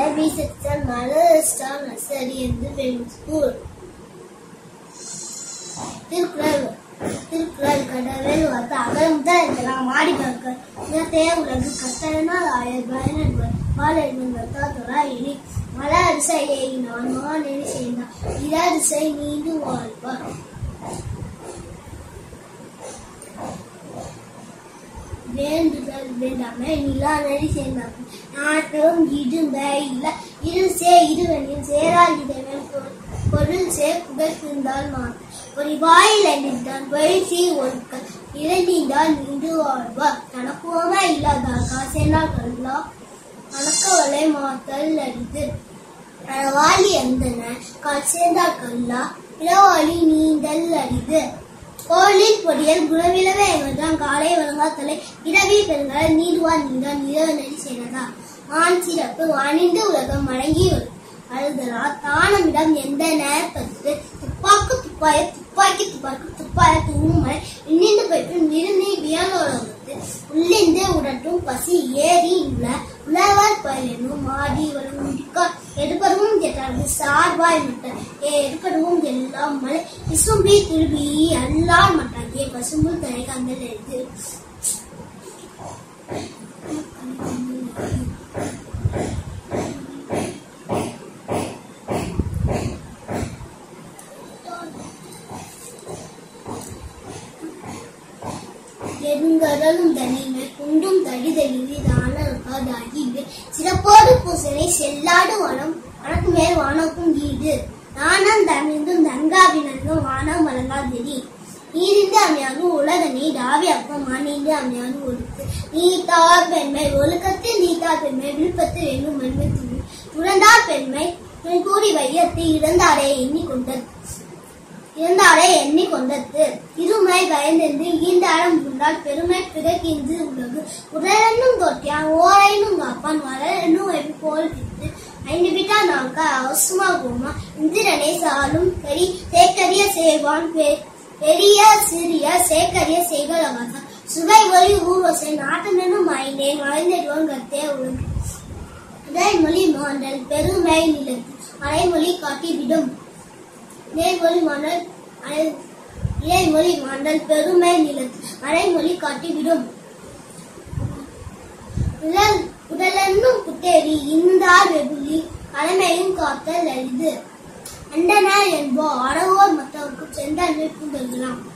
section mother star nursery என்று பெண் school Thirukkural Thirukkural கடவுள் வார்த்தை அகலம் தான் இருக்கலாம் மாடி பார்க்க இனத்தைய உலகு கத்தனால் ஆயர் பயனர்கள் பாலர்கள் நத்தாத்துறா இனி மல அரிசையை நான் மாநெறி செய்தான் இடரிசை நீண்டு வாழ்வார் வேண்டுதல் வேண்டாமே நிலா நெறி சேர்ந்தார் நாட்டம் இடுந்த இல்ல இரு சே இருவனில் சேரால் இதவன் பொ- பொருள் சே புகைத்திருந்தால் மான் ஒரு வாயில் அணிந்தான் பயிற்சி ஒழுக்க இறந்திந்தால் நீண்டு வாழ்வார் தனக்குவமா இல்லாதார் காசேனால் கல்லா கணக்கவலை மாத்தல் அடித்து வாலி அந்தன கால் சேர்ந்தால் கல்லா இரவாளி நீந்தல் அரிது கோளில் பொடியல் குணவிலவே என்பதுதான் காலை வழங்காத்தலை இரவி பெருங்கால நீடுவார் நீதான் இரவு நெறி செய்ததா ஆண் சிறப்பு வாணிந்து உலகம் மடங்கி வரும் அழுதலா தானமிடம் எந்த நேர்பத்து துப்பாக்கு துப்பாய துப்பாக்கி துப்பாக்கு துப்பாய தூவும் மழை இன்னிந்து பெற்று நிறுநீ வியலோலகத்து உள்ளிந்து உடட்டும் பசி ஏறி உள்ள உழவர் பயிலும் மாடி வரும் முடிக்கா எடுப்பதும் கேட்டார்கள் சார்பாய் மட்டர் எடுப்பதும் எல்லாம் மலை விசும்பி திரும்பி அல்லால் மட்டாகிய பசும்புல் தலை கந்தல் எழுது எருங்கடலும் தனிமை குண்டும் தடிதெழுதி தானி சிறப்போடு பூசனை செல்லாடு வனம் வனக்கு மேல் வானக்கும் ஈடு நாணம் தமிழ்ந்தும் தங்காவினரும் வானம் வழங்காதிரி நீரிந்து அமையாது உலகனே டாவி அப்பம் நீந்து அமையாது ஒழுக்கு நீத்தார் பெண்மை ஒழுக்கத்தில் நீத்தார் பெண்மை விழுப்பத்தில் எங்கும் மென்மை துணி துறந்தார் பெண்மை துணை கூறி வையத்தை இறந்தாரே எண்ணிக்கொண்டது இருந்தாலே எண்ணி கொண்டது இருமை பயந்தென்று ஈந்தாடம் உண்டால் பெருமை பிறக்கின்று உலகு உடலென்னும் தொட்டியான் ஓரைனும் காப்பான் வரலென்னும் வெப்பி போல் பித்து ஐந்து விட்டா நாங்க அவசமா கோமா இந்திரனே சாலும் பெரி சேக்கரிய செய்வான் பெ- பெரிய சிறிய சேக்கரிய செய்கள் அவசம் சுவை ஒளி ஊர்வசை நாட்டமெனும் மைந்தேன் மறைந்திடுவான் கத்தே உலகு இடைமொழி மாண்டல் பெருமை நிலத்து மறைமொழி காட்டிவிடும் நேர்மொழி மணல் அலை- இலைமொழி மண்டல் பெருமை நிலத்து மறைமொழி காட்டிவிடும் உடல் உடலென்னும் குத்தேரி இந்தார் வெகுளி கடமையும் காத்தல் அரிது அண்டனர் என்போ அறவோர் மற்றவர்க்கு சென்ற பூந்தெல்லாம்